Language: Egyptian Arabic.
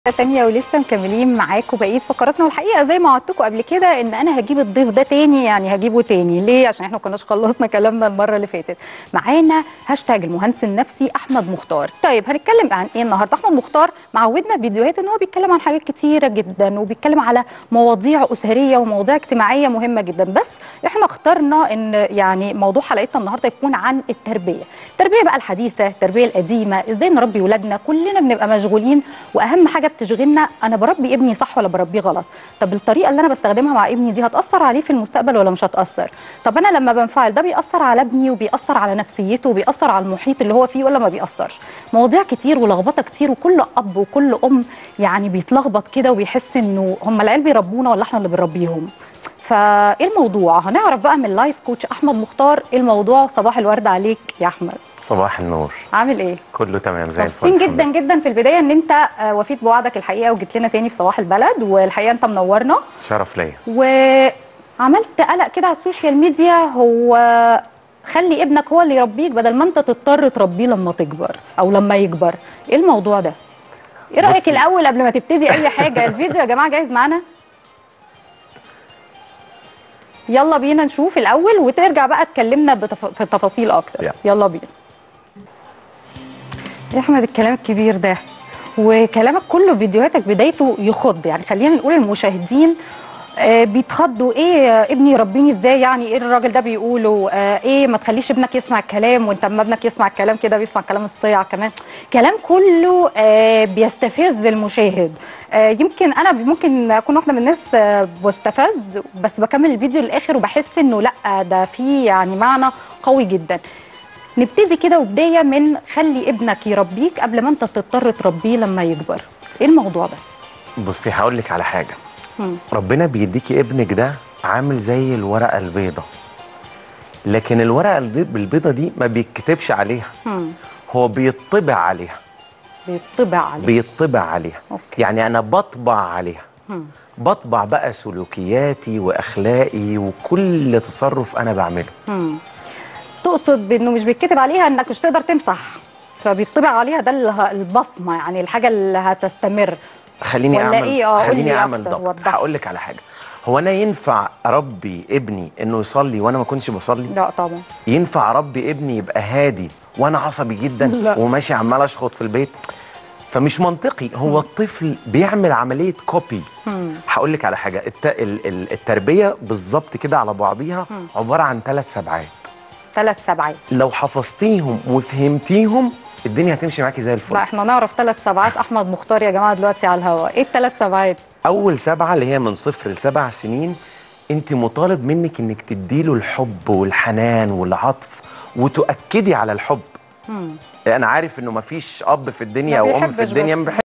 تانية ولسه مكملين معاكم بقيه فقراتنا والحقيقه زي ما وعدتكم قبل كده ان انا هجيب الضيف ده تاني يعني هجيبه تاني ليه عشان احنا ما كناش خلصنا كلامنا المره اللي فاتت معانا هاشتاج المهندس النفسي احمد مختار طيب هنتكلم عن ايه النهارده احمد مختار معودنا في فيديوهات ان هو بيتكلم عن حاجات كتيره جدا وبيتكلم على مواضيع اسريه ومواضيع اجتماعيه مهمه جدا بس احنا اخترنا ان يعني موضوع حلقتنا النهارده يكون عن التربيه التربيه بقى الحديثه التربيه القديمه ازاي نربي ولادنا كلنا بنبقى مشغولين واهم حاجه بتشغلنا انا بربي ابني صح ولا بربيه غلط طب الطريقه اللي انا بستخدمها مع ابني دي هتاثر عليه في المستقبل ولا مش هتاثر طب انا لما بنفعل ده بيأثر على ابني وبيأثر على نفسيته وبيأثر على المحيط اللي هو فيه ولا ما بيأثرش مواضيع كتير ولخبطه كتير وكل اب وكل ام يعني بيتلخبط كده وبيحس انه هم العيال بيربونا ولا احنا اللي بنربيهم فايه الموضوع هنعرف بقى من لايف كوتش احمد مختار ايه الموضوع صباح الورد عليك يا احمد صباح النور عامل ايه كله تمام زي الفل مبسوطين الحمد جدا جدا في البدايه ان انت آه، وفيت بوعدك الحقيقه وجيت لنا تاني في صباح البلد والحقيقه انت منورنا لله. شرف ليا وعملت قلق كده على السوشيال ميديا هو خلي ابنك هو اللي يربيك بدل ما انت تضطر تربيه لما تكبر او لما يكبر ايه الموضوع ده ايه رايك بصي. الاول قبل ما تبتدي اي حاجه الفيديو يا جماعه جاهز معانا يلا بينا نشوف الاول وترجع بقى تكلمنا بتف... في التفاصيل اكتر يلا. يلا بينا يا احمد الكلام الكبير ده وكلامك كله فيديوهاتك بدايته يخض يعني خلينا نقول المشاهدين آه، بيتخضوا ايه آه، ابني يربيني ازاي يعني ايه الراجل ده بيقوله آه، ايه ما تخليش ابنك يسمع الكلام وانت اما ابنك يسمع الكلام كده بيسمع كلام الصيع كمان كلام كله آه، بيستفز المشاهد آه، يمكن انا ممكن اكون واحده من الناس آه، بستفز بس بكمل الفيديو للاخر وبحس انه لا ده فيه يعني معنى قوي جدا نبتدي كده وبدايه من خلي ابنك يربيك قبل ما انت تضطر تربيه لما يكبر ايه الموضوع ده بصي هقول لك على حاجه مم. ربنا بيديكي ابنك ده عامل زي الورقه البيضه لكن الورقه البي- البيضه دي ما بيتكتبش عليها مم. هو بيطبع عليها بيطبع عليه بيطبع عليها أوكي. يعني انا بطبع عليها مم. بطبع بقى سلوكياتي واخلاقي وكل تصرف انا بعمله مم. تقصد بانه مش بيتكتب عليها انك مش تقدر تمسح فبيطبع عليها ده اللي ه- البصمه يعني الحاجه اللي هتستمر خليني ولا اعمل إيه؟ آه، قولي خليني اعمل أكتر، ضبط وضح. هقول لك على حاجه هو انا ينفع اربي ابني انه يصلي وانا ما كنتش بصلي لا طبعا ينفع اربي ابني يبقى هادي وانا عصبي جدا لا. وماشي عمال اشخط في البيت فمش منطقي هو الطفل بيعمل عمليه كوبي مم. هقول لك على حاجه الت... ال... ال... التربيه بالظبط كده على بعضيها مم. عباره عن ثلاث سبعات ثلاث سبعات لو حفظتيهم وفهمتيهم الدنيا هتمشي معاكي زي الفل لا احنا نعرف ثلاث سبعات احمد مختار يا جماعه دلوقتي على الهواء ايه الثلاث سبعات اول سبعه اللي هي من صفر لسبع سنين انت مطالب منك انك تديله الحب والحنان والعطف وتؤكدي على الحب مم. انا عارف انه مفيش اب في الدنيا ما او ام بيحبش في الدنيا بس. ما بيحبش